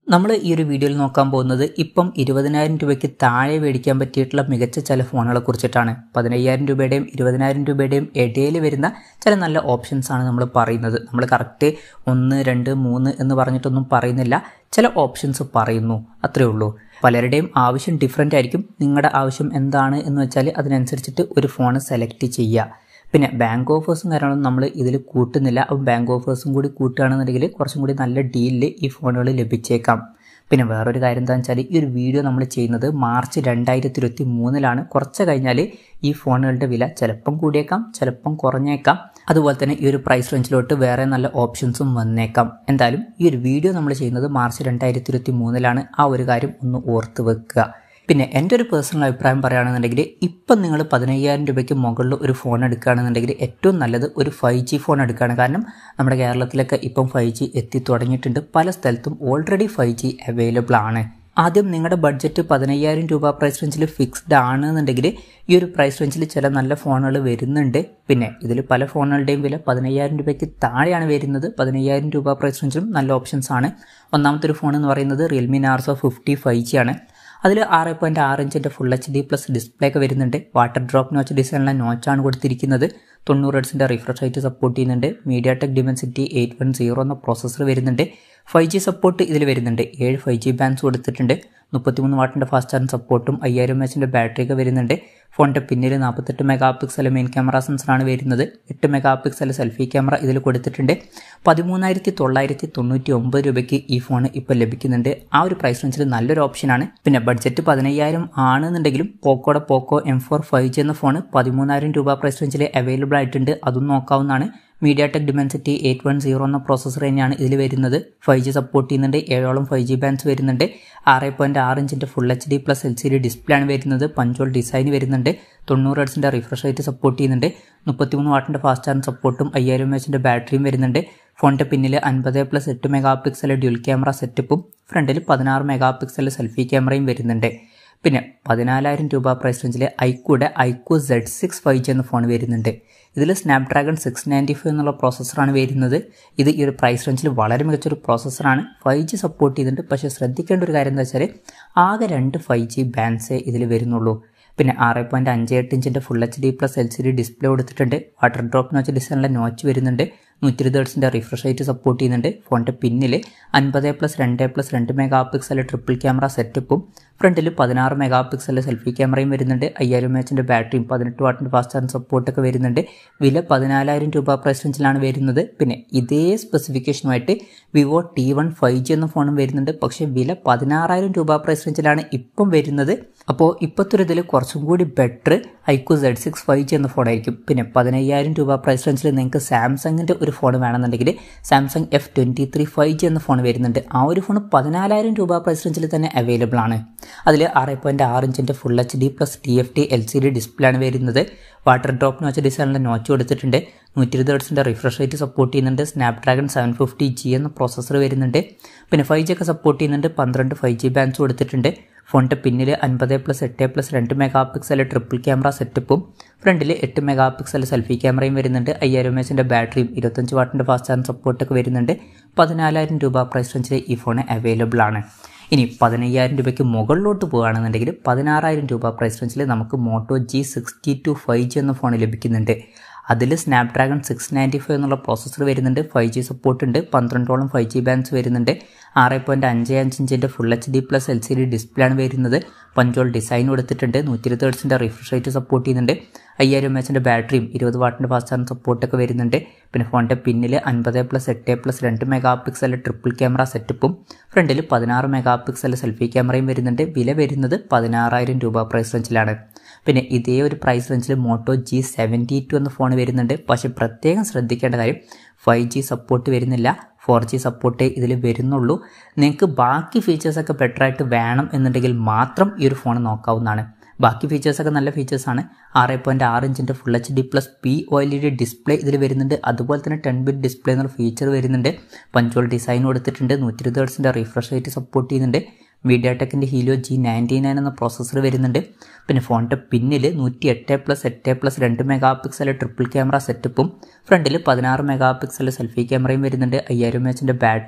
നമ്മൾ ഈ ഒരു വീഡിയോയിൽ നോക്കാൻ പോകുന്നത് ഇപ്പം ഇരുപതിനായിരം രൂപയ്ക്ക് താഴെ മേടിക്കാൻ പറ്റിയിട്ടുള്ള മികച്ച ചില ഫോണുകളെ കുറിച്ചിട്ടാണ് പതിനയ്യായിരം രൂപയുടെയും ഇരുപതിനായിരം രൂപയുടെയും ഇടയിൽ വരുന്ന ചില നല്ല ഓപ്ഷൻസ് ആണ് നമ്മൾ പറയുന്നത് നമ്മൾ കറക്റ്റ് ഒന്ന് രണ്ട് മൂന്ന് എന്ന് പറഞ്ഞിട്ടൊന്നും പറയുന്നില്ല ചില ഓപ്ഷൻസ് പറയുന്നു അത്രേ ഉള്ളൂ പലരുടെയും ആവശ്യം ഡിഫറെൻ്റ് ആയിരിക്കും നിങ്ങളുടെ ആവശ്യം എന്താണ് എന്ന് വെച്ചാൽ അതിനനുസരിച്ചിട്ട് ഒരു ഫോൺ സെലക്ട് ചെയ്യുക പിന്നെ ബാങ്ക് ഓഫേഴ്സും കാര്യങ്ങളൊന്നും നമ്മൾ ഇതിൽ കൂട്ടുന്നില്ല അപ്പം ബാങ്ക് ഓഫേഴ്സും കൂടി കൂട്ടുകയാണെന്നുണ്ടെങ്കിൽ കുറച്ചും കൂടി നല്ല ഡീലിൽ ഈ ഫോണുകൾ ലഭിച്ചേക്കാം പിന്നെ വേറൊരു കാര്യം എന്താണെന്ന് വെച്ചാൽ ഈ ഒരു വീഡിയോ നമ്മൾ ചെയ്യുന്നത് മാർച്ച് രണ്ടായിരത്തി ഇരുപത്തി മൂന്നിലാണ് കുറച്ച് കഴിഞ്ഞാൽ ഈ ഫോണുകളുടെ വില ചിലപ്പം കൂടിയേക്കാം ചിലപ്പം കുറഞ്ഞേക്കാം അതുപോലെ തന്നെ ഈ ഒരു പ്രൈസ് റേഞ്ചിലോട്ട് വേറെ നല്ല ഓപ്ഷൻസും വന്നേക്കാം എന്തായാലും ഈ ഒരു വീഡിയോ നമ്മൾ ചെയ്യുന്നത് മാർച്ച് രണ്ടായിരത്തി ഇരുപത്തി മൂന്നിലാണ് ആ ഒരു കാര്യം ഒന്ന് ഓർത്ത് വെക്കുക പിന്നെ എൻ്റെ ഒരു പേഴ്സണൽ അഭിപ്രായം പറയുകയാണെന്നുണ്ടെങ്കിൽ ഇപ്പം നിങ്ങൾ പതിനയ്യായിരം രൂപയ്ക്ക് മുകളിൽ ഒരു ഫോൺ എടുക്കുകയാണെന്നുണ്ടെങ്കിൽ ഏറ്റവും നല്ലത് ഒരു ഫൈവ് ജി ഫോൺ എടുക്കുകയാണ് കാരണം നമ്മുടെ കേരളത്തിലൊക്കെ ഇപ്പം ഫൈവ് ജി എത്തി തുടങ്ങിയിട്ടുണ്ട് പല സ്ഥലത്തും ഓൾറെഡി ഫൈവ് ജി അവൈലബിൾ ആണ് ആദ്യം നിങ്ങളുടെ ബഡ്ജറ്റ് പതിനയ്യായിരം രൂപ പ്രൈസ് റേഞ്ചിൽ ഫിക്സ്ഡ് ആണെന്നുണ്ടെങ്കിൽ ഈ ഒരു പ്രൈസ് റേഞ്ചിൽ ചില നല്ല ഫോണുകൾ വരുന്നുണ്ട് പിന്നെ ഇതിൽ പല ഫോണുകളുടെയും വില പതിനയ്യായിരം രൂപയ്ക്ക് താഴെയാണ് വരുന്നത് പതിനയ്യായിരം രൂപ പ്രൈസ് റേഞ്ചിലും നല്ല ഓപ്ഷൻസ് ആണ് ഒന്നാമത്തെ ഒരു ഫോൺ എന്ന് പറയുന്നത് Realme Narzo fifty five G ആണ് അതിൽ ആറ് പോയിൻറ്റ് ആറ് ഇഞ്ചിൻ്റെ full H D plus display ഒക്കെ വരുന്നുണ്ട് വാട്ടർ ഡ്രോപ്പ് നോച്ച് ഡിസൈനിലെ നോച്ചാണ് കൊടുത്തിരിക്കുന്നത് തൊണ്ണൂറ് ഹെഡ്സിൻ്റെ റിഫ്രഷ് റേറ്റ് സപ്പോർട്ട് ചെയ്യുന്നുണ്ട് MediaTek Dimensity eight one zero എന്ന പ്രോസസ്സർ വരുന്നുണ്ട് ഫൈവ് ജി സപ്പോർട്ട് ഇതിൽ വരുന്നുണ്ട് ഏഴ് ഫൈവ് ജി ബാൻഡ്സ് കൊടുത്തിട്ടുണ്ട് മുപ്പത്തിമൂന്ന് വാട്ടിൻ്റെ ഫാസ്റ്റ് ചാർജ് സപ്പോർട്ടും അയ്യായിരം എച്ചിൻ്റെ ബാറ്ററി ഒക്കെ വരുന്നുണ്ട് ഫോണിൻ്റെ പിന്നിൽ നാൽപ്പത്തെട്ട് മെഗാ പിക്സൽ മെയിൻ ക്യാമറ സെൻസറാണ് വരുന്നത് എട്ട് മെഗാ പിക്സൽ സെൽഫി ക്യാമറ ഇതിൽ കൊടുത്തിട്ടുണ്ട് പതിമൂന്നായിരത്തി തൊള്ളായിരത്തി തൊണ്ണൂറ്റി ഒമ്പത് രൂപയ്ക്ക് ഈ ഫോൺ ഇപ്പോൾ ലഭിക്കുന്നുണ്ട് ആ ഒരു പ്രൈസ് റേഞ്ചിൽ നല്ലൊരു ഓപ്ഷനാണ് പിന്നെ ബഡ്ജറ്റ് പതിനയ്യായിരം ആണെന്നുണ്ടെങ്കിലും പോക്കോയുടെ Poco M four five G എന്ന ഫോൺ പതിമൂന്നായിരം രൂപ പ്രൈസ് റേഞ്ചിൽ അവൈലബിൾ ആയിട്ടുണ്ട് അതും നോക്കാവുന്നതാണ് MediaTek Dimensity eight one zero എന്ന പ്രോസസ്സർ തന്നെയാണ് ഇതിൽ വരുന്നത് ഫൈവ് ജി സപ്പോർട്ട് ചെയ്യുന്നുണ്ട് ഏഴോളം ഫൈവ് ജി ബാൻഡ്സ് വരുന്നുണ്ട് ആറ് പോയിൻറ്റ് ആറ് ഇഞ്ചിൻ്റെ full H D plus L C D display ആണ് വരുന്നത് പഞ്ചോൾ ഡിസൈൻ വരുന്നുണ്ട് തൊണ്ണൂറ് ഹെഡ്സിൻ്റെ റിഫ്രഷ് റേറ്റ് സപ്പോർട്ട് ചെയ്യുന്നുണ്ട് മുപ്പത്തിമൂന്ന് വാട്ടിൻ്റെ ഫാസ്റ്റ് ചാർജ് സപ്പോർട്ടും അയ്യായിരം എച്ചിൻ്റെ ബാറ്ററിയും വരുന്നുണ്ട് ഫോണിൻ്റെ പിന്നിൽ അൻപത് പ്ലസ് എട്ട് മെഗാ പിക്സൽ ഡ്യുൽ ക്യാമറ സെറ്റപ്പും ഫ്രണ്ടിൽ പതിനാറ് മെഗാ പിക്സൽ സെൽഫി ക്യാമറയും വരുന്നുണ്ട് പിന്നെ പതിനാലായിരം രൂപ പ്രൈസ് റേഞ്ചിൽ ഐക്കൂടെ iQOO Z six five G എന്ന ഫോൺ വരുന്നുണ്ട് ഇതിൽ സ്നാപ്ഡ്രാഗൺ സിക്സ് നയൻറ്റി ഫൈവ് എന്നുള്ള പ്രോസസ്സറാണ് വരുന്നത് ഇത് ഈ ഒരു പ്രൈസ് റേഞ്ചിൽ വളരെ മികച്ചൊരു പ്രോസസ്സറാണ് ഫൈവ് ജി സപ്പോർട്ട് ചെയ്തിട്ടുണ്ട് പക്ഷേ ശ്രദ്ധിക്കേണ്ട ഒരു കാര്യം എന്താ വെച്ചാൽ ആകെ രണ്ട് ഫൈവ് ജി ബാൻഡ്സേ ഇതിൽ വരുന്നുള്ളൂ പിന്നെ ആറ് പോയിൻറ്റ് അഞ്ച് എട്ട് ഇഞ്ചിൻ്റെ full H D plus L C D display കൊടുത്തിട്ടുണ്ട് വാട്ടർ ഡ്രോപ്പ് നോച്ച് ഡിസൈനിലെ നോച്ച് വരുന്നുണ്ട് നൂറ്റി ഇരുപത് ഹെർട്സിൻ്റെ റിഫ്രഷ് റേറ്റ് സപ്പോർട്ട് ചെയ്യുന്നുണ്ട് ഫോണിൻ്റെ പിന്നിൽ അൻപത് പ്ലസ് രണ്ട് പ്ലസ് രണ്ട് മെഗാ പിക്സൽ ട്രിപ്പിൾ ക്യാമറ സെറ്റപ്പും ഫ്രണ്ടിൽ പതിനാറ് മെഗാ പിക്സൽ സെൽഫി ക്യാമറയും വരുന്നുണ്ട് അയ്യായിരം എച്ചിൻ്റെ ബാറ്ററിയും പതിനെട്ട് വാട്ടിൻ്റെ ഫാസ്റ്റ് ചാർജ് സപ്പോർട്ടൊക്കെ വരുന്നുണ്ട് വില പതിനാലായിരം രൂപ പ്രൈസ് റേഞ്ചിലാണ് വരുന്നത് പിന്നെ ഇതേ സ്പെസിഫിക്കേഷനുമായിട്ട് Vivo T one five G എന്ന ഫോണും വരുന്നുണ്ട് പക്ഷേ വില പതിനാറായിരം രൂപ പ്രൈസ് റേഞ്ചിലാണ് ഇപ്പം വരുന്നത് അപ്പോൾ ഇപ്പോഴത്തെ ഒരു ഇതിൽ കുറച്ചും കൂടി better iQOO Z six five G എന്ന ഫോണായിരിക്കും പിന്നെ പതിനയ്യായിരം രൂപ പ്രൈസ് റേഞ്ചിൽ നിങ്ങൾക്ക് സാംസങ്ങിൻ്റെ ഒരു ഫോൺ വേണമെന്നുണ്ടെങ്കിൽ Samsung F twenty three five G എന്ന ഫോൺ വരുന്നുണ്ട് ആ ഒരു ഫോൺ പതിനാലായിരം രൂപ പ്രൈസ് റേഞ്ചിൽ തന്നെ അവൈലബിൾ ആണ് അതിൽ ആറ് പോയിൻറ്റ് ആറ് ഇഞ്ചിൻ്റെ full H D plus T F T L C D display ആണ് വരുന്നത് വാട്ടർ ഡ്രോപ്പ് നോച്ച് ഡിസൈനിലെ നോച്ച് കൊടുത്തിട്ടുണ്ട് നൂറ്റി ഇരുപത് ഹെർട്സിൻ്റെ റിഫ്രഷ് റേറ്റ് സപ്പോർട്ട് ചെയ്യുന്നുണ്ട് സ്നാപ്ഡ്രാഗൺ സെവൻ ഫിഫ്റ്റി ജി എന്ന പ്രോസസ്സർ വരുന്നുണ്ട് പിന്നെ ഫൈവ് ജി ഒക്കെ സപ്പോർട്ട് ചെയ്യുന്നുണ്ട് പന്ത്രണ്ട് ഫൈവ് ജി ബാൻഡ്സ് കൊടുത്തിട്ടുണ്ട് ഫോണിൻ്റെ പിന്നിൽ അൻപത് പ്ലസ് എട്ട് പ്ലസ് രണ്ട് മെഗാ പിക്സൽ ട്രിപ്പിൾ ക്യാമറ സെറ്റപ്പും ഫ്രണ്ടിൽ എട്ട് മെഗാ പിക്സൽ സെൽഫി ക്യാമറയും വരുന്നുണ്ട് അയ്യായിരം എച്ചിൻ്റെ ബാറ്ററിയും ഇരുപത്തഞ്ച് വാട്ടിൻ്റെ ഫാസ്റ്റ് ചാർജ് സപ്പോർട്ടൊക്കെ വരുന്നുണ്ട് പതിനാലായിരം രൂപ പ്രൈസ് റേഞ്ചിൽ ഈ ഫോൺ അവൈലബിൾ ആണ് ഇനി പതിനയ്യായിരം രൂപയ്ക്ക് മുകളിലോട്ട് പോകുകയാണെന്നുണ്ടെങ്കിൽ പതിനാറായിരം രൂപ പ്രൈസ് റേഞ്ചിൽ നമുക്ക് Moto G sixty two five G എന്ന ഫോൺ ലഭിക്കുന്നുണ്ട് അതിൽ സ്നാപ്ഡ്രാഗൺ സിക്സ് നയൻറ്റി ഫൈവ് എന്നുള്ള പ്രോസസ്സർ വരുന്നുണ്ട് ഫൈവ് ജി സപ്പോർട്ട് ഉണ്ട് പന്ത്രണ്ടോളം ഫൈവ് ജി ബാൻഡ്സ് വരുന്നുണ്ട് ആറ് പോയിൻറ്റ് അഞ്ച് അഞ്ച് ഇഞ്ചിൻ്റെ full H D plus L C D display ആണ് വരുന്നത് പഞ്ചോൾ ഡിസൈൻ കൊടുത്തിട്ടുണ്ട് നൂറ്റി ഇരുപത് ഹെർട്സിൻ്റെ റിഫ്രഷ് റേറ്റ് സപ്പോർട്ട് ചെയ്യുന്നുണ്ട് അയ്യായിരം എച്ചിൻ്റെ ബാറ്ററിയും ഇരുപത് വാട്ടിൻ്റെ ഫാസ്റ്റ് ചാർജ് സപ്പോർട്ടൊക്കെ വരുന്നുണ്ട് പിന്നെ ഫോണിൻ്റെ പിന്നിൽ അൻപത് പ്ലസ് എട്ട് പ്ലസ് രണ്ട് മെഗാ പിക്സൽ ട്രിപ്പിൾ ക്യാമറ സെറ്റപ്പും ഫ്രണ്ടിൽ പതിനാറ് മെഗാ പിക്സൽ സെൽഫി ക്യാമറയും വരുന്നുണ്ട് വില വരുന്നത് പതിനാറായിരം രൂപ പ്രൈസ് റേഞ്ചിലാണ് പിന്നെ ഇതേ ഒരു പ്രൈസ് റേഞ്ചിൽ മോട്ടോ ജി സെവൻറ്റി ടു എന്ന ഫോൺ വരുന്നുണ്ട് പക്ഷേ പ്രത്യേകം ശ്രദ്ധിക്കേണ്ട കാര്യം ഫൈവ് ജി സപ്പോർട്ട് വരുന്നില്ല ഫോർ ജി സപ്പോർട്ടേ ഇതിൽ വരുന്നുള്ളൂ നിങ്ങൾക്ക് ബാക്കി ഫീച്ചേഴ്സൊക്കെ ബെറ്ററായിട്ട് വേണം എന്നുണ്ടെങ്കിൽ മാത്രം ഈ ഒരു ഫോൺ നോക്കാവുന്നതാണ് ബാക്കി ഫീച്ചേഴ്സൊക്കെ നല്ല ഫീച്ചേഴ്സാണ് ആറ് പോയിൻറ്റ് ആറ് ഇഞ്ചിൻ്റെ full H D plus P O L E D display ഇതിൽ വരുന്നുണ്ട് അതുപോലെ തന്നെ ടെൻ ബിറ്റ് ഡിസ്പ്ലേ എന്നുള്ള ഫീച്ചർ വരുന്നുണ്ട് പഞ്ചോൾ ഡിസൈൻ കൊടുത്തിട്ടുണ്ട് നൂറ്റി ഇരുപത് ഹെർട്സിൻ്റെ റിഫ്രഷ് റേറ്റ് സപ്പോർട്ട് ചെയ്യുന്നുണ്ട് മീഡിയ ടെക്കിൻ്റെ ഹീലിയോ ജി നയൻറ്റി നയൻ എന്ന പ്രോസസ്സർ വരുന്നുണ്ട് പിന്നെ ഫോണിൻ്റെ പിന്നിൽ നൂറ്റി എട്ട് പ്ലസ് എട്ട് പ്ലസ് രണ്ട് മെഗാ പിക്സൽ ട്രിപ്പിൾ ക്യാമറ സെറ്റപ്പും ഫ്രണ്ടിൽ പതിനാറ് മെഗാ പിക്സൽ സെൽഫി ക്യാമറയും വരുന്നുണ്ട് അയ്യായിരം എച്ചിൻ്റെ ബാറ്ററിയും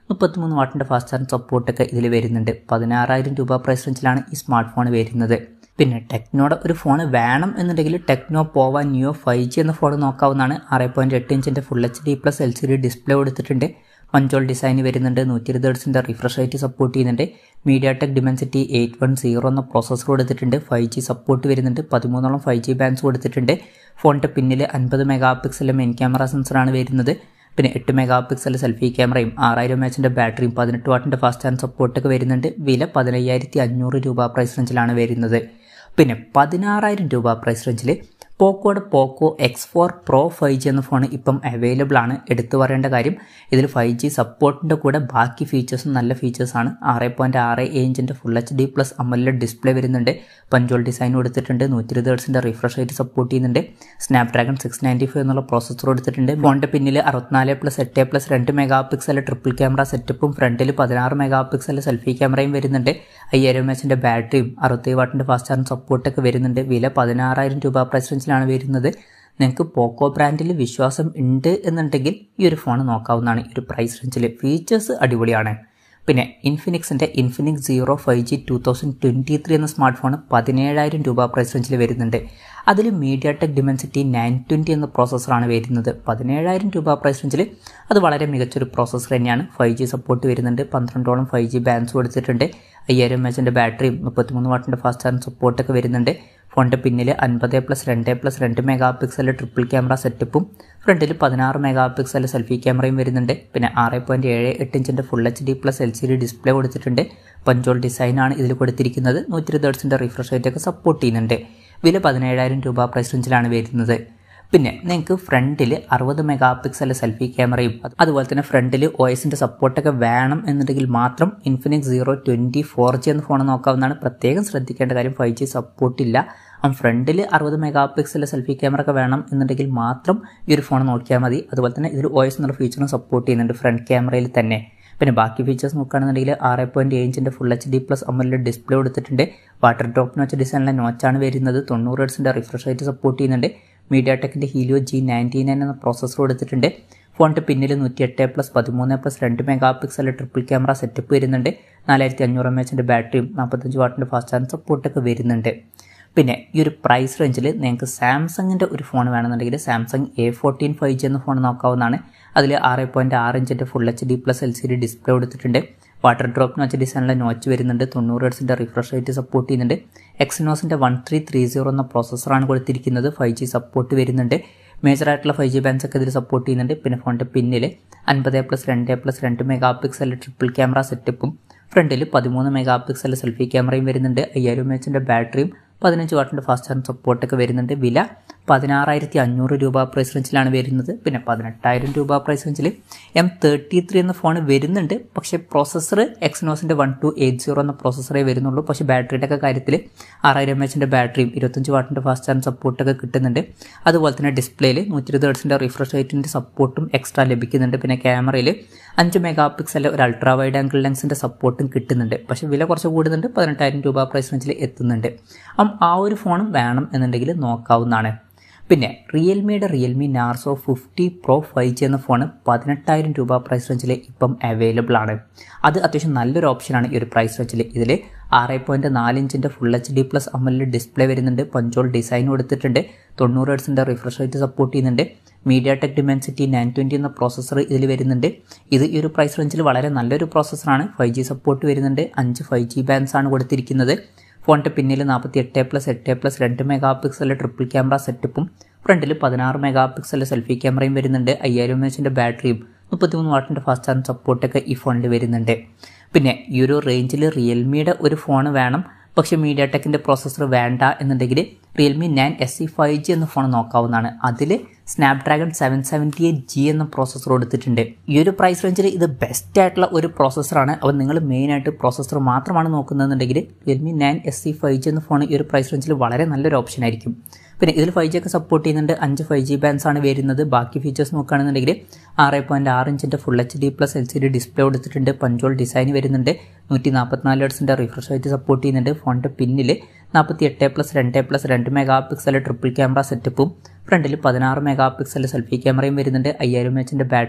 മുപ്പത്തിമൂന്ന് വാട്ടിൻ്റെ ഫാസ്റ്റ് ചാർജ് സപ്പോർട്ടൊക്കെ ഇതിൽ വരുന്നുണ്ട് പതിനാറായിരം രൂപ പ്രൈസ് റേഞ്ചിലാണ് ഈ സ്മാർട്ട് ഫോൺ വരുന്നത് പിന്നെ ടെക്നോയുടെ ഒരു ഫോൺ വേണം എന്നുണ്ടെങ്കിൽ Tecno Pova new five G എന്ന ഫോൺ നോക്കാവുന്നതാണ് ആറ് പോയിൻറ്റ് എട്ട് ഇഞ്ചിൻ്റെ full H D plus L C D display കൊടുത്തിട്ടുണ്ട് പഞ്ചോൾ ഡിസൈൻ വരുന്നുണ്ട് നൂറ്റി ഇരുപത് ഹെർട്സിൻ്റെ റിഫ്രഷ് റേറ്റ് സപ്പോർട്ട് ചെയ്യുന്നുണ്ട് MediaTek Dimensity eight one zero എന്ന പ്രോസസ്സർ കൊടുത്തിട്ടുണ്ട് ഫൈവ് ജി സപ്പോർട്ട് വരുന്നുണ്ട് പതിമൂന്നോളം ഫൈവ് ജി ബാൻഡ്സ് കൊടുത്തിട്ടുണ്ട് ഫോണിൻ്റെ പിന്നിൽ അൻപത് മെഗാ പിക്സലിലെ മെയിൻ ക്യാമറ സെൻസറാണ് വരുന്നത് പിന്നെ എട്ട് മെഗാ പിക്സൽ സെൽഫി ക്യാമറയും ആറായിരം എച്ചിൻ്റെ ബാറ്ററിയും പതിനെട്ട് വാട്ടിൻ്റെ ഫാസ്റ്റ് ചാർജ് സപ്പോർട്ടൊക്കെ വരുന്നുണ്ട് വില പതിനയ്യായിരത്തി അഞ്ഞൂറ് രൂപ പ്രൈസ് റേഞ്ചിലാണ് വരുന്നത് പിന്നെ പതിനാറായിരം രൂപ പ്രൈസ് റേഞ്ചിൽ പോക്കോയുടെ Poco X four pro five G എന്ന ഫോൺ ഇപ്പം അവൈലബിൾ ആണ് എടുത്തു പറയേണ്ട കാര്യം ഇതിൽ ഫൈവ് ജി സപ്പോർട്ടിൻ്റെ കൂടെ ബാക്കി ഫീച്ചേഴ്സും നല്ല ഫീച്ചേഴ്സാണ് ആറ് പോയിൻറ്റ് ആറ് ഇഞ്ചിൻ്റെ full H D plus AMOLED display വരുന്നുണ്ട് പഞ്ചോൾ ഡിസൈൻ കൊടുത്തിട്ടുണ്ട് നൂറ്റി ഇരുപത് ഹെർട്സിൻ്റെ റിഫ്രഷ് റേറ്റ് സപ്പോർട്ട് ചെയ്യുന്നുണ്ട് സ്നാപ്ഡ്രാഗൺ സിക്സ് നയൻറ്റി ഫൈവ് എന്നുള്ള പ്രോസസ്സർ കൊടുത്തിട്ടുണ്ട് ഫോണിൻ്റെ പിന്നിൽ അറുപത്തിനാല് പ്ലസ് എട്ട് പ്ലസ് രണ്ട് മെഗാ പിക്സൽ ട്രിപ്പിൾ ക്യാമറ സെറ്റപ്പും ഫ്രണ്ടിൽ പതിനാറ് മെഗാ പിക്സൽ സെൽഫി ക്യാമറയും വരുന്നുണ്ട് അയ്യായിരം എച്ചിൻ്റെ ബാറ്ററിയും അറുപത്തി വാട്ടിൻ്റെ ഫാസ്റ്റ് ചാർജ് സപ്പോർട്ടൊക്കെ വരുന്നുണ്ട് വില പതിനാറായിരം രൂപ പ്രൈസ് റേഞ്ചിലാണ് വരുന്നത് നിങ്ങൾക്ക് പോക്കോ ബ്രാൻഡിൽ വിശ്വാസം ഉണ്ട് എന്നുണ്ടെങ്കിൽ ഈ ഒരു ഫോൺ നോക്കാവുന്നതാണ് ഈ ഒരു പ്രൈസ് റേഞ്ചിൽ ഫീച്ചേഴ്സ് അടിപൊളിയാണ് പിന്നെ ഇൻഫിനിക്സിൻ്റെ Infinix zero five G two thousand twenty three എന്ന സ്മാർട്ട് ഫോൺ പതിനേഴായിരം രൂപ പ്രൈസ് റേഞ്ചിൽ വരുന്നുണ്ട് അതിൽ MediaTek Dimensity nine twenty എന്ന പ്രോസസ്സറാണ് വരുന്നത് പതിനേഴായിരം രൂപ പ്രൈസ് റേഞ്ചിൽ അത് വളരെ മികച്ചൊരു പ്രോസസ്സർ തന്നെയാണ് ഫൈവ് ജി സപ്പോർട്ട് വരുന്നുണ്ട് പന്ത്രണ്ടോളം ഫൈവ് ജി ബാൻസ് കൊടുത്തിട്ടുണ്ട് അയ്യായിരം എച്ചിൻ്റെ ബാറ്ററിയും മുപ്പത്തിമൂന്ന് വാട്ടിൻ്റെ ഫാസ്റ്റ് ചാർജ് സപ്പോർട്ടൊക്കെ വരുന്നുണ്ട് ഫോണിൻ്റെ പിന്നിൽ അൻപത് പ്ലസ് രണ്ട് പ്ലസ് രണ്ട് മെഗാ പിക്സൽ ട്രിപ്പിൾ ക്യാമറ സെറ്റപ്പും ഫ്രണ്ടിൽ പതിനാറ് മെഗാ പിക്സൽ സെൽഫി ക്യാമറയും വരുന്നുണ്ട് പിന്നെ ആറ് പോയിൻറ്റ് ഏഴ് എട്ട് ഇഞ്ചിൻ്റെ full H D plus L C D display കൊടുത്തിട്ടുണ്ട് പഞ്ചോൾ ഡിസൈനാണ് ഇതിൽ കൊടുത്തിരിക്കുന്നത് നൂറ്റി ഇരുപത് ഹെർട്സിൻ്റെ റിഫ്രഷ് റേറ്റ് ഒക്കെ സപ്പോർട്ട് ചെയ്യുന്നുണ്ട് വില പതിനേഴായിരം രൂപ പ്രൈസ് റേഞ്ചിലാണ് വരുന്നത് പിന്നെ നിങ്ങൾക്ക് ഫ്രണ്ടിൽ അറുപത് മെഗാ പിക്സൽ സെൽഫി ക്യാമറയും അതുപോലെ തന്നെ ഫ്രണ്ടിൽ ഒ എസിൻ്റെ സപ്പോർട്ടൊക്കെ വേണം എന്നുണ്ടെങ്കിൽ മാത്രം Infinix zero twenty four G എന്ന ഫോൺ നോക്കാവുന്നതാണ് പ്രത്യേകം ശ്രദ്ധിക്കേണ്ട കാര്യം ഫൈവ് ജി സപ്പോർട്ടില്ല ആ ഫ്രണ്ടിൽ അറുപത് മെഗാ പിക്സൽ സെൽഫി ക്യാമറ ഒക്കെ വേണം എന്നുണ്ടെങ്കിൽ മാത്രം ഈ ഒരു ഫോൺ നോക്കിയാൽ മതി അതുപോലെ തന്നെ ഇതിൽ ഒ എസ് എന്നുള്ള ഫീച്ചറും സപ്പോർട്ട് ചെയ്യുന്നുണ്ട് ഫ്രണ്ട് ക്യാമറയിൽ തന്നെ പിന്നെ ബാക്കി ഫീച്ചേഴ്സ് നോക്കുകയാണെന്നുണ്ടെങ്കിൽ ആറ് പോയിൻറ്റ് ഏഴ് ഇഞ്ചിൻ്റെ ഫുൾ എച്ച് ഡി പ്ലസ് അമ്മലിൻ്റെ ഡിസ്പ്ലേ കൊടുത്തിട്ടുണ്ട് വാട്ടർ ഡ്രോപ്പിന് വെച്ച ഡിസൈനിലെ നോച്ചാണ് വരുന്നത് തൊണ്ണൂറ് ഹെർട്സിൻ്റെ റിഫ്രഷ് റേറ്റ് സപ്പോർട്ട് ചെയ്യുന്നുണ്ട് മീഡിയ ടെക്കിൻ്റെ ഹീലിയോ ജി നയൻറ്റി നയൻ എന്ന പ്രോസസ്സർ കൊടുത്തിട്ടുണ്ട് ഫോണിൻ്റെ പിന്നിൽ നൂറ്റി എട്ട് പ്ലസ് പതിമൂന്ന് പ്ലസ് രണ്ട് megapixel triple camera setup വരുന്നുണ്ട് നാലായിരത്തി അഞ്ഞൂറ് എം എച്ചിൻ്റെ ബാറ്ററിയും നാൽപ്പത്തഞ്ച് വാട്ടിൻ്റെ ഫാസ്റ്റ് ചാർജ് സപ്പോർട്ടൊക്കെ വരുന്നുണ്ട് പിന്നെ ഈ ഒരു പ്രൈസ് റേഞ്ചിൽ നിങ്ങൾക്ക് സാംസങ്ങിൻ്റെ ഒരു ഫോൺ വേണമെന്നുണ്ടെങ്കിൽ Samsung A fourteen five G എന്ന ഫോൺ നോക്കാവുന്നതാണ് അതിൽ ആറ് പോയിൻറ്റ് ആറ് ഇഞ്ചിൻ്റെ full H D plus L C D display കൊടുത്തിട്ടുണ്ട് വാട്ടർ ഡ്രോപ്പ് നോച്ച് ഡിസൈനിലെ നോച്ച് വരുന്നുണ്ട് തൊണ്ണൂറ് ഹെർട്സിൻ്റെ റിഫ്രഷ് റേറ്റ് സപ്പോർട്ട് ചെയ്യുന്നുണ്ട് എക്സിനോസിൻ്റെ വൺ ത്രീ ത്രീ സീറോ എന്ന പ്രോസസ്സറാണ് കൊടുത്തിരിക്കുന്നത് ഫൈവ് ജി സപ്പോർട്ട് വരുന്നുണ്ട് മേജർ ആയിട്ടുള്ള ഫൈവ് ജി ബാൻസ് ഒക്കെ ഇതിൽ സപ്പോർട്ട് ചെയ്യുന്നുണ്ട് പിന്നെ ഫോണിൻ്റെ പിന്നിൽ അൻപത് പ്ലസ് രണ്ട് പ്ലസ് രണ്ട് മെഗാ പിക്സൽ ട്രിപ്പിൾ ക്യാമറ സെറ്റപ്പും ഫ്രണ്ടിൽ പതിമൂന്ന് മെഗാ പിക്സൽ സെൽഫി ക്യാമറയും വരുന്നുണ്ട് അയ്യായിരം എച്ചിൻ്റെ ബാറ്ററിയും പതിനഞ്ച് വാട്ടിൻ്റെ ഫാസ്റ്റ് ചാർജ് സപ്പോർട്ടൊക്കെ വരുന്നുണ്ട് വില പതിനാറായിരത്തി അഞ്ഞൂറ് രൂപ പ്രൈസ് റേഞ്ചിലാണ് വരുന്നത് പിന്നെ പതിനെട്ടായിരം രൂപ പ്രൈസ് റേഞ്ചിൽ എം തേർട്ടി ത്രീ എന്ന ഫോൺ വരുന്നുണ്ട് പക്ഷേ പ്രോസസ്സർ എക്സ്നോസിൻ്റെ വൺ ടു എയ്റ്റ് സീറോ എന്ന പ്രോസസ്സറേ വരുന്നുള്ളൂ പക്ഷേ ബാറ്ററിയുടെ ഒക്കെ കാര്യത്തിൽ ആറായിരം എച്ചിൻ്റെ ബാറ്ററിയും ഇരുപത്തഞ്ച് വാട്ടിൻ്റെ ഫാസ്റ്റ് ചാർജ് സപ്പോർട്ടൊക്കെ കിട്ടുന്നുണ്ട് അതുപോലെ തന്നെ ഡിസ്പ്ലേയിൽ നൂറ്റി ഇരുപത് ഹെർട്സിൻ്റെ റിഫ്രഷ് റേറ്റിൻ്റെ സപ്പോർട്ടും എക്സ്ട്രാ ലഭിക്കുന്നുണ്ട് പിന്നെ ക്യാമറയിൽ അഞ്ച് മെഗാ പിക്സൽ ഒരു അൾട്രാ വൈഡ് ആംഗിൾ ലെൻസിൻ്റെ സപ്പോർട്ടും കിട്ടുന്നുണ്ട് പക്ഷേ വില കുറച്ച് കൂടുന്നുണ്ട് പതിനെട്ടായിരം രൂപ പ്രൈസ് റേഞ്ചിൽ എത്തുന്നുണ്ട് അപ്പം ആ ഒരു ഫോണും വേണം എന്നുണ്ടെങ്കിൽ നോക്കാവുന്നതാണ് പിന്നെ റിയൽമിയുടെ Realme Narzo fifty pro five G എന്ന ഫോൺ പതിനെട്ടായിരം രൂപ പ്രൈസ് റേഞ്ചിൽ ഇപ്പം അവൈലബിൾ ആണ് അത് അത്യാവശ്യം നല്ലൊരു ഓപ്ഷനാണ് ഈ ഒരു പ്രൈസ് റേഞ്ചിൽ ഇതിൽ ആറ് പോയിൻറ്റ് നാല് ഇഞ്ചിൻ്റെ ഫുൾ എച്ച് ഡി പ്ലസ് അമലിൽ ഡിസ്പ്ലേ വരുന്നുണ്ട് പഞ്ചോൾ ഡിസൈൻ കൊടുത്തിട്ടുണ്ട് തൊണ്ണൂറ് ഹെർട്സിൻ്റെ റിഫ്രഷ് റേറ്റ് സപ്പോർട്ട് ചെയ്യുന്നുണ്ട് MediaTek Dimensity nine twenty എന്ന പ്രോസസ്സർ ഇതിൽ വരുന്നുണ്ട് ഇത് ഈ ഒരു പ്രൈസ് റേഞ്ചിൽ വളരെ നല്ലൊരു പ്രോസസ്സറാണ് ഫൈവ് ജി സപ്പോർട്ട് വരുന്നുണ്ട് അഞ്ച് ഫൈവ് ജി ബാൻസ് ആണ് കൊടുത്തിരിക്കുന്നത് ഫോണിൻ്റെ പിന്നിൽ നാൽപ്പത്തി എട്ട് പ്ലസ് എട്ട് പ്ലസ് രണ്ട് മെഗാ പിക്സൽ ട്രിപ്പിൾ ക്യാമറ സെറ്റപ്പും ഫ്രണ്ടിൽ പതിനാറ് മെഗാ പിക്സൽ സെൽഫി ക്യാമറയും വരുന്നുണ്ട് അയ്യായിരം എച്ചിൻ്റെ ബാറ്ററിയും മുപ്പത്തിമൂന്ന് വാട്ടിൻ്റെ ഫാസ്റ്റ് ചാർജ് സപ്പോർട്ടൊക്കെ ഈ ഫോണിൽ വരുന്നുണ്ട് പിന്നെ ഈ ഒരു റേഞ്ചിൽ റിയൽമിയുടെ ഒരു ഫോൺ വേണം പക്ഷേ മീഡിയ ടെക്കിൻ്റെ പ്രോസസ്സർ വേണ്ട എന്നുണ്ടെങ്കിൽ Realme nine S C five G എന്ന ഫോൺ നോക്കാവുന്നതാണ് അതിൽ Snapdragon seven seventy eight G എന്ന പ്രോസസ്സർ കൊടുത്തിട്ടുണ്ട് ഈ ഒരു പ്രൈസ് റേഞ്ചിൽ ഇത് ബെസ്റ്റ് ആയിട്ടുള്ള ഒരു പ്രോസസ്സറാണ് അപ്പോൾ നിങ്ങൾ മെയിനായിട്ട് പ്രോസസ്സർ മാത്രമാണ് നോക്കുന്നതെന്നുണ്ടെങ്കിൽ Realme nine S C five G എന്ന ഫോൺ ഈ ഒരു പ്രൈസ് റേഞ്ചിൽ വളരെ നല്ലൊരു ഓപ്ഷൻ ആയിരിക്കും പിന്നെ ഇതിൽ ഫൈവ് ജി ഒക്കെ സപ്പോർട്ട് ചെയ്യുന്നുണ്ട് അഞ്ച് ഫൈവ് ജി ബാൻസ് ആണ് വരുന്നത് ബാക്കി ഫീച്ചേഴ്സ് നോക്കുകയാണെന്നുണ്ടെങ്കിൽ ആറ് പോയിൻറ്റ് ആറ് ഇഞ്ചിൻ്റെ full H D plus L C D display കൊടുത്തിട്ടുണ്ട് പഞ്ചോൾ ഡിസൈൻ വരുന്നുണ്ട് നൂറ്റി നാൽപ്പത്തിനാല് ഹെർട്സിൻ്റെ റിഫ്രഷ് റേറ്റ് സപ്പോർട്ട് ചെയ്യുന്നുണ്ട് ഫോണിൻ്റെ പിന്നിൽ നാൽപ്പത്തി എട്ട് പ്ലസ് രണ്ട് പ്ലസ് രണ്ട് മെഗാ പിക്സൽ ട്രിപ്പിൾ ക്യാമറ സെറ്റപ്പും ഫ്രണ്ടിൽ പതിനാറ് മെഗാ പിക്സൽ സെൽഫി ക്യാമറയും വരുന്നുണ്ട് അയ്യായിരം എച്ചിൻ്റെ ബാറ്ററിയും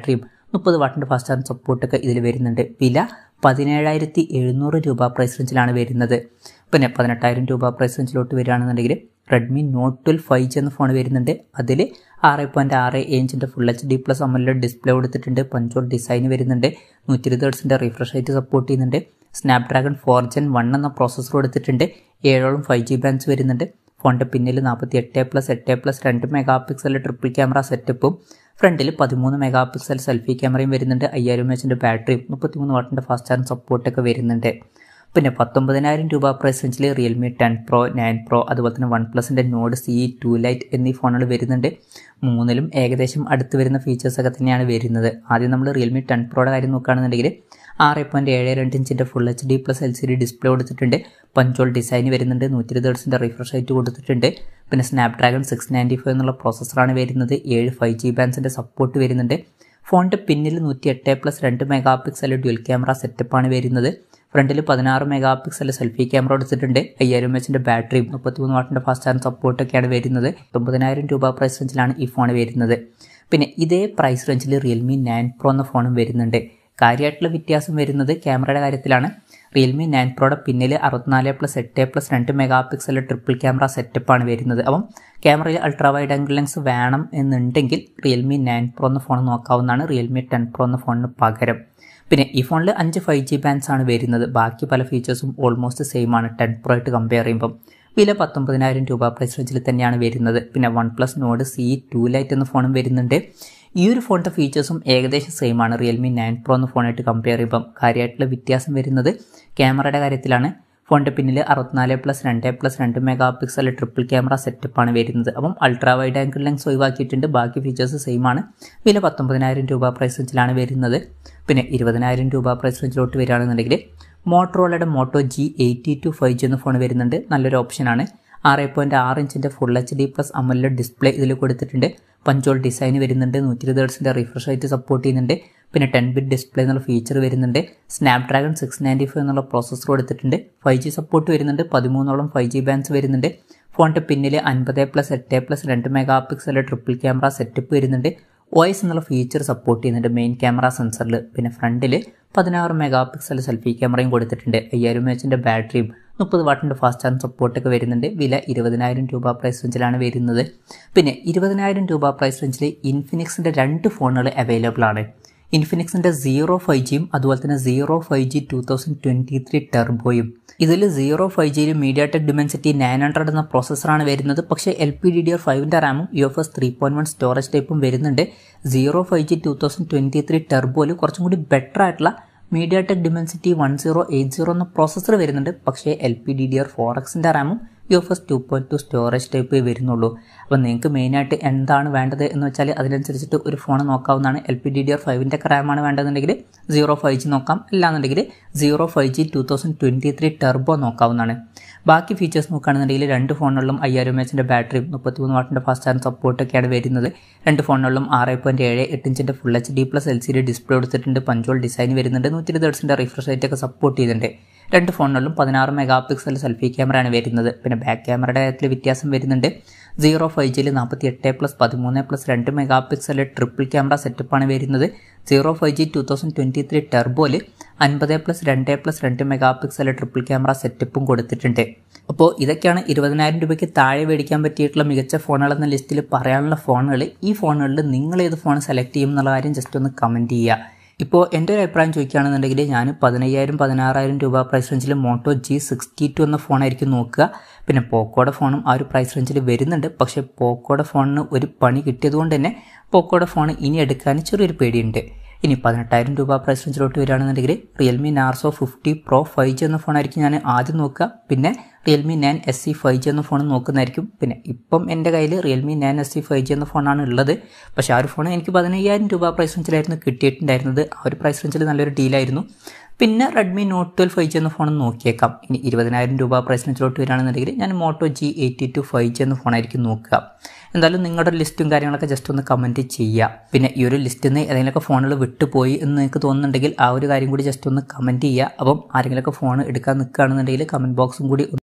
മുപ്പത് വാട്ടിൻ്റെ ഫാസ്റ്റ് ചാർജ് സപ്പോർട്ടൊക്കെ ഇതിൽ വരുന്നുണ്ട് വില പതിനേഴായിരത്തി എഴുന്നൂറ് രൂപ പ്രൈസ് റേഞ്ചിലാണ് വരുന്നത് പിന്നെ പതിനെട്ടായിരം രൂപ പ്രൈസ് റേഞ്ചിലോട്ട് വരികയാണെന്നുണ്ടെങ്കിൽ Redmi Note twelve five G എന്ന ഫോൺ വരുന്നുണ്ട് അതിൽ ആറ് പോയിൻറ്റ് ആറ് ഇഞ്ചിൻ്റെ ഫുൾ എച്ച് ഡി പ്ലസ് അമ്മലിൻ്റെ ഡിസ്പ്ലേ കൊടുത്തിട്ടുണ്ട് പഞ്ചോൾ ഡിസൈൻ വരുന്നുണ്ട് നൂറ്റി ഇരുപത് ഹെർട്സിൻ്റെ റിഫ്രഷ് റേറ്റ് സപ്പോർട്ട് ചെയ്യുന്നുണ്ട് സ്നാപ്ഡ്രാഗൺ ഫോർ ജെൻ വൺ എന്ന പ്രോസസ്സർ കൊടുത്തിട്ടുണ്ട് ഏഴോളം ഫൈവ് ജി ബാൻസ് വരുന്നുണ്ട് ഫോണിൻ്റെ പിന്നിൽ നാൽപ്പത്തി എട്ട് പ്ലസ് എട്ട് പ്ലസ് രണ്ട് മെഗാ പിക്സൽ ട്രിപ്പിൾ ക്യാമറ സെറ്റപ്പും ഫ്രണ്ടിൽ പതിമൂന്ന് മെഗാ പിക്സൽ സെൽഫി ക്യാമറയും വരുന്നുണ്ട് അയ്യായിരം എച്ചിൻ്റെ ബാറ്ററിയും മുപ്പത്തിമൂന്ന് വാട്ടിൻ്റെ ഫാസ്റ്റ് ചാർജ് സപ്പോർട്ടൊക്കെ വരുന്നുണ്ട് പിന്നെ പത്തൊമ്പതിനായിരം രൂപ പ്രൈസ് റേഞ്ചിൽ Realme ten pro nine pro അതുപോലെ തന്നെ വൺ പ്ലസിൻ്റെ നോഡ് സി ടു ലൈറ്റ് എന്നീ ഫോണുകൾ വരുന്നുണ്ട് മൂന്നിലും ഏകദേശം അടുത്ത് വരുന്ന ഫീച്ചേഴ്സൊക്കെ തന്നെയാണ് വരുന്നത് ആദ്യം നമ്മൾ റിയൽമി ടെൻ പ്രോയുടെ കാര്യം നോക്കുകയാണെന്നുണ്ടെങ്കിൽ ആറ് പോയിൻറ്റ് ഏഴ് രണ്ട് ഇഞ്ചിൻ്റെ full H D plus L C D display കൊടുത്തിട്ടുണ്ട് പഞ്ചോൾ ഡിസൈൻ വരുന്നുണ്ട് നൂറ്റി ഇരുപത് ഹെർട്സിൻ്റെ റിഫ്രഷ് റേറ്റ് കൊടുത്തിട്ടുണ്ട് പിന്നെ സ്നാപ്ഡ്രാഗൺ സിക്സ് നയൻറ്റി ഫൈവ് എന്നുള്ള പ്രോസസ്സറാണ് വരുന്നത് ഏഴ് ഫൈവ് ജി ബാൻസിൻ്റെ സപ്പോർട്ട് വരുന്നുണ്ട് ഫോണിൻ്റെ പിന്നിൽ നൂറ്റി എട്ട് പ്ലസ് രണ്ട് മെഗാ പിക്സൽ ഡ്യുവൽ ക്യാമറ സെറ്റപ്പാണ് വരുന്നത് ഫ്രണ്ടിൽ പതിനാറ് മെഗാ പിക്സൽ സെൽഫി ക്യാമറ കൊടുത്തിട്ടുണ്ട് അയ്യായിരം എച്ചിൻ്റെ ബാറ്ററിയും മുപ്പത്തിമൂന്ന് വാട്ടിൻ്റെ ഫാസ്റ്റ് ചാർജ് സപ്പോർട്ടൊക്കെയാണ് വരുന്നത് ഒമ്പതിനായിരം രൂപ പ്രൈസ് റേഞ്ചിലാണ് ഈ ഫോൺ വരുന്നത് പിന്നെ ഇതേ പ്രൈസ് റേഞ്ചിൽ റിയൽമി നയൻ പ്രോ എന്ന ഫോണും വരുന്നുണ്ട് കാര്യമായിട്ടുള്ള വ്യത്യാസം വരുന്നത് ക്യാമറയുടെ കാര്യത്തിലാണ് റിയൽമി നയൻ പ്രോയുടെ പിന്നിൽ അറുപത്തിനാല് പ്ലസ് എട്ട് പ്ലസ് രണ്ട് മെഗാ പിക്സൽ ട്രിപ്പിൾ ക്യാമറ സെറ്റപ്പാണ് വരുന്നത് അപ്പം ക്യാമറയിൽ അൾട്രാ വൈഡ് ആംഗിൾ ലെൻസ് വേണം എന്നുണ്ടെങ്കിൽ റിയൽമി നയൻ പ്രോ എന്ന ഫോൺ നോക്കാവുന്നതാണ് റിയൽമി ടെൻ പ്രോ എന്ന ഫോണിന് പകരം പിന്നെ ഈ ഫോണിൽ അഞ്ച് ഫൈവ് ജി ബാൻഡ്സ് ആണ് വരുന്നത് ബാക്കി പല ഫീച്ചേഴ്സും ഓൾമോസ്റ്റ് സെയിം ആണ് ടെൻ പ്രോ ആയിട്ട് കമ്പയർ ചെയ്യുമ്പം വില പത്തൊമ്പതിനായിരം രൂപ പ്രൈസ് റേഞ്ചിൽ തന്നെയാണ് വരുന്നത് പിന്നെ OnePlus Nord C two lite എന്ന ഫോണും വരുന്നുണ്ട് ഈ ഒരു ഫോണിൻ്റെ ഫീച്ചേഴ്സും ഏകദേശം സെയിം ആണ് റിയൽമി നയൻ പ്രോ എന്ന ഫോണായിട്ട് കമ്പയർ ചെയ്യുമ്പം കാര്യമായിട്ടുള്ള വ്യത്യാസം വരുന്നത് ക്യാമറയുടെ കാര്യത്തിലാണ് ഫോണിൻ്റെ പിന്നിൽ അറുപത്തിനാല് പ്ലസ് രണ്ട് പ്ലസ് രണ്ട് മെഗാ പിക്സൽ ട്രിപ്പിൾ ക്യാമറ സെറ്റപ്പാണ് വരുന്നത് അപ്പം അൾട്രാ വൈഡ് ആംഗിൾ ലെൻസ് ഒഴിവാക്കിയിട്ടുണ്ട് ബാക്കി ഫീച്ചേഴ്സ് സെയിം ആണ് വില പത്തൊമ്പതിനായിരം രൂപ പ്രൈസ് റേഞ്ചിലാണ് വരുന്നത് പിന്നെ ഇരുപതിനായിരം രൂപ പ്രൈസ് റേഞ്ചിലോട്ട് വരികയാണെന്നുണ്ടെങ്കിൽ മോട്ടറോളയുടെ Moto G eighty two five G എന്ന ഫോൺ വരുന്നുണ്ട് നല്ലൊരു ഓപ്ഷനാണ് ആറ് പോയിൻറ്റ് ആറ് ഇഞ്ചിൻ്റെ ഫുൾ എച്ച് ഡി പ്ലസ് അമലിൻ്റെ ഡിസ്പ്ലേ ഇതിൽ കൊടുത്തിട്ടുണ്ട് പഞ്ചോൾ ഡിസൈൻ വരുന്നുണ്ട് നൂറ്റി ഇരുപത് ഹെർട്സിൻ്റെ റിഫ്രഷ് റേറ്റ് സപ്പോർട്ട് ചെയ്യുന്നുണ്ട് പിന്നെ ടെൻ ബിറ്റ് ഡിസ്പ്ലേ എന്നുള്ള ഫീച്ചർ വരുന്നുണ്ട് സ്നാപ്ഡ്രാഗൺ സിക്സ് നയൻറ്റി ഫൈവ് എന്നുള്ള പ്രോസസ്സർ കൊടുത്തിട്ടുണ്ട് ഫൈവ് ജി സപ്പോർട്ട് വരുന്നുണ്ട് പതിമൂന്നോളം ഫൈവ് ജി ബാൻസ് വരുന്നുണ്ട് ഫോണിൻ്റെ പിന്നിൽ അൻപത് പ്ലസ് എട്ട് പ്ലസ് രണ്ട് megapixel triple camera setup വരുന്നുണ്ട് വോയിസ് എന്നുള്ള ഫീച്ചർ സപ്പോർട്ട് ചെയ്യുന്നുണ്ട് മെയിൻ ക്യാമറ സെൻസറിൽ പിന്നെ ഫ്രണ്ടിൽ പതിനാറ് മെഗാ പിക്സൽ സെൽഫി ക്യാമറയും കൊടുത്തിട്ടുണ്ട് അയ്യായിരം എച്ചിൻ്റെ ബാറ്ററിയും മുപ്പത് വാട്ടിൻ്റെ ഫാസ്റ്റ് ചാർജ് സപ്പോർട്ടൊക്കെ വരുന്നുണ്ട് വില ഇരുപതിനായിരം രൂപ പ്രൈസ് റേഞ്ചിലാണ് വരുന്നത് പിന്നെ ഇരുപതിനായിരം രൂപ പ്രൈസ് റേഞ്ചിൽ ഇൻഫിനിക്സിൻ്റെ രണ്ട് ഫോണുകൾ അവൈലബിൾ ആണ് ഇൻഫിനിക്സിൻ്റെ സീറോ ഫൈവ് ജിയും അതുപോലെ തന്നെ zero five G two thousand twenty three ടെർബോയും ഇതിൽ സീറോ ഫൈവ് ജിയിൽ MediaTek Dimensity nine hundred എന്ന പ്രോസസ്സറാണ് വരുന്നത് പക്ഷേ L P D D R ഫൈവിൻ്റെ റാമും U F S three point one storage ടൈപ്പും വരുന്നുണ്ട് zero five G two thousand twenty three ടെർബോയിൽ കുറച്ചും കൂടി ബെറ്റർ ആയിട്ടുള്ള MediaTek Dimensity one zero eight zero എന്ന പ്രോസസ്സർ വരുന്നുണ്ട് പക്ഷേ L P D D R four എക്സിൻ്റെ റാമും U F S two point two storage type വരുന്നുള്ളൂ അപ്പോൾ നിങ്ങൾക്ക് മെയിനായിട്ട് എന്താണ് വേണ്ടത് എന്ന് വെച്ചാൽ അതിനനുസരിച്ചിട്ട് ഒരു ഫോൺ നോക്കാവുന്നതാണ് L P D D R ഫൈവിൻ്റെ ഒക്കെ റാമാണ് വേണ്ടതെന്നുണ്ടെങ്കിൽ സീറോ ഫൈവ് ജി നോക്കാം അല്ലാന്നുണ്ടെങ്കിൽ zero five G two thousand twenty three turbo നോക്കാവുന്നതാണ് ബാക്കി ഫീച്ചേഴ്സ് നോക്കുകയാണെന്നുണ്ടെങ്കിൽ രണ്ട് ഫോണുകളിലും അയ്യായിരം എച്ചിൻ്റെ ബാറ്ററിയും മുപ്പത്തിമൂന്ന് വാട്ടിൻ്റെ ഫാസ്റ്റ് ചാർജ് സപ്പോർട്ടൊക്കെയാണ് വരുന്നത് രണ്ട് ഫോണുകളിലും ആറ് പോയിൻറ്റ് ഏഴ് എട്ട് ഇഞ്ചിൻ്റെ full H D plus L C D display കൊടുത്തിട്ടുണ്ട് പഞ്ചോൾ ഡിസൈൻ വരുന്നുണ്ട് നൂറ്റി ഇരുപത് ഹെർട്സിൻ്റെ റിഫ്രഷ് റേറ്റ് ഒക്കെ സപ്പോർട്ട് ചെയ്യുന്നുണ്ട് രണ്ട് ഫോണുകളിലും പതിനാറ് മെഗാ പിക്സൽ സെൽഫി ക്യാമറയാണ് വരുന്നത് പിന്നെ ബാക്ക് ക്യാമറയുടെ കാര്യത്തിൽ വ്യത്യാസം വരുന്നുണ്ട് സീറോ ഫൈവ് ജിയിൽ നാൽപ്പത്തി എട്ട് പ്ലസ് പതിമൂന്ന് പ്ലസ് രണ്ട് മെഗാ പിക്സൽ ട്രിപ്പിൾ ക്യാമറ സെറ്റപ്പാണ് വരുന്നത് zero five G two thousand twenty three ടെർബോയിൽ അൻപത് പ്ലസ് രണ്ട് പ്ലസ് രണ്ട് മെഗാ പിക്സൽ ട്രിപ്പിൾ ക്യാമറ സെറ്റപ്പും കൊടുത്തിട്ടുണ്ട് അപ്പോൾ ഇതൊക്കെയാണ് ഇരുപതിനായിരം രൂപയ്ക്ക് താഴെ മേടിക്കാൻ പറ്റിയിട്ടുള്ള മികച്ച ഫോണുകൾ എന്ന ലിസ്റ്റിൽ പറയാനുള്ള ഫോണുകൾ ഈ ഫോണുകളിൽ നിങ്ങൾ ഏത് ഫോൺ സെലക്ട് ചെയ്യും എന്നുള്ള കാര്യം ജസ്റ്റ് ഒന്ന് കമൻറ്റ് ചെയ്യുക ഇപ്പോൾ എൻ്റെ ഒരു അഭിപ്രായം ചോദിക്കുകയാണെന്നുണ്ടെങ്കിൽ ഞാൻ പതിനയ്യായിരം പതിനാറായിരം രൂപ പ്രൈസ് റേഞ്ചിൽ മോട്ടോ ജി സിക്സ്റ്റി ടു എന്ന ഫോണായിരിക്കും നോക്കുക പിന്നെ പോക്കോയുടെ ഫോണും ആ ഒരു പ്രൈസ് റേഞ്ചിൽ വരുന്നുണ്ട് പക്ഷേ പോക്കോയുടെ ഫോണിന് ഒരു പണി കിട്ടിയതുകൊണ്ട് തന്നെ പോക്കോയുടെ ഫോൺ ഇനി എടുക്കാൻ ചെറിയൊരു പേടിയുണ്ട് ഇനി പതിനെട്ടായിരം രൂപ പ്രൈസ് റേഞ്ചിലോട്ട് വരികയാണെന്നുണ്ടെങ്കിൽ Realme Narzo fifty pro five G എന്ന ഫോണായിരിക്കും ഞാൻ ആദ്യം നോക്കുക പിന്നെ Realme nine S C five G എന്ന ഫോൺ നോക്കുന്നതായിരിക്കും പിന്നെ ഇപ്പം എൻ്റെ കയ്യിൽ Realme nine S C five G എന്ന ഫോണാണ് ഉള്ളത് പക്ഷേ ആ ഒരു ഫോൺ എനിക്ക് പതിനയ്യായിരം രൂപ പ്രൈസ് റേഞ്ചിലായിരുന്നു കിട്ടിയിട്ടുണ്ടായിരുന്നത് ആ ഒരു പ്രൈസ് റേഞ്ചിൽ നല്ലൊരു ഡീലായിരുന്നു പിന്നെ Redmi Note twelve five G എന്ന ഫോൺ നോക്കിയേക്കാം ഇനി ഇരുപതിനായിരം രൂപ പ്രൈസ് റേഞ്ചിലോട്ട് വരികയാണെന്നുണ്ടെങ്കിൽ ഞാൻ Moto G eighty two five G എന്ന ഫോണായിരിക്കും നോക്കുക എന്തായാലും നിങ്ങളുടെ ലിസ്റ്റും കാര്യങ്ങളൊക്കെ ജസ്റ്റ് ഒന്ന് കമൻറ്റ് ചെയ്യുക പിന്നെ ഈ ഒരു ലിസ്റ്റിൽ നിന്ന് ഏതെങ്കിലുമൊക്കെ ഫോണുകൾ വിട്ടുപോയി എന്ന് നിങ്ങൾക്ക് തോന്നുന്നുണ്ടെങ്കിൽ ആ ഒരു കാര്യം കൂടി ജസ്റ്റ് ഒന്ന് കമൻറ്റ് ചെയ്യുക അപ്പം ആരെങ്കിലുമൊക്കെ ഫോൺ എടുക്കാൻ നിൽക്കുകയാണെന്നുണ്ടെങ്കിൽ കമൻറ്റ് ബോക്സും കൂടി